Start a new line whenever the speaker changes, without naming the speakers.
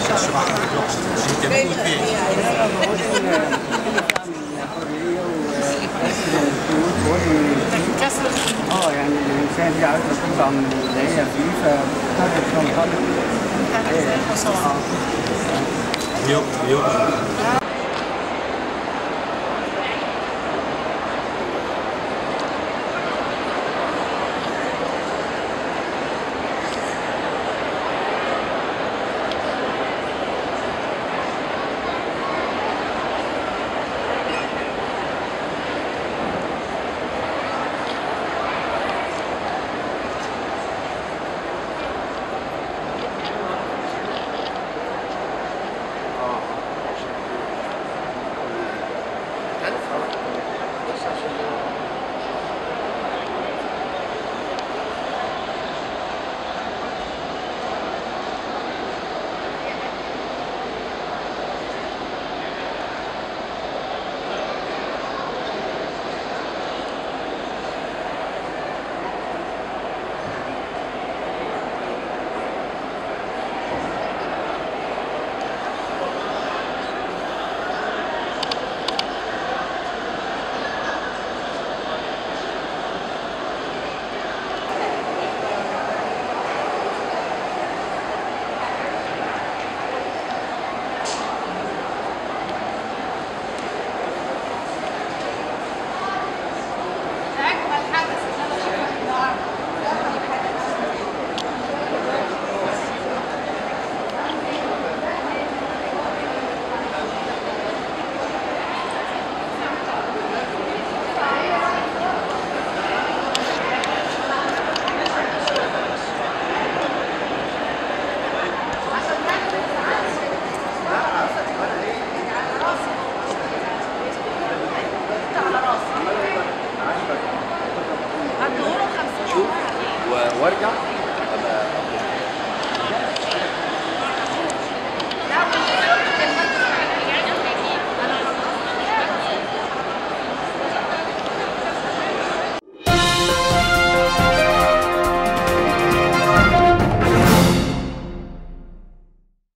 اشرح لك جميل فيه
انا بقول ان من حريه وبس اه يعني الانسان دي عايزه تطلع من اللي هي فيه فبتضطر تنطلق
يوم يوم
أجمل حدث إن أنا أشوفك النهاردة
وارجع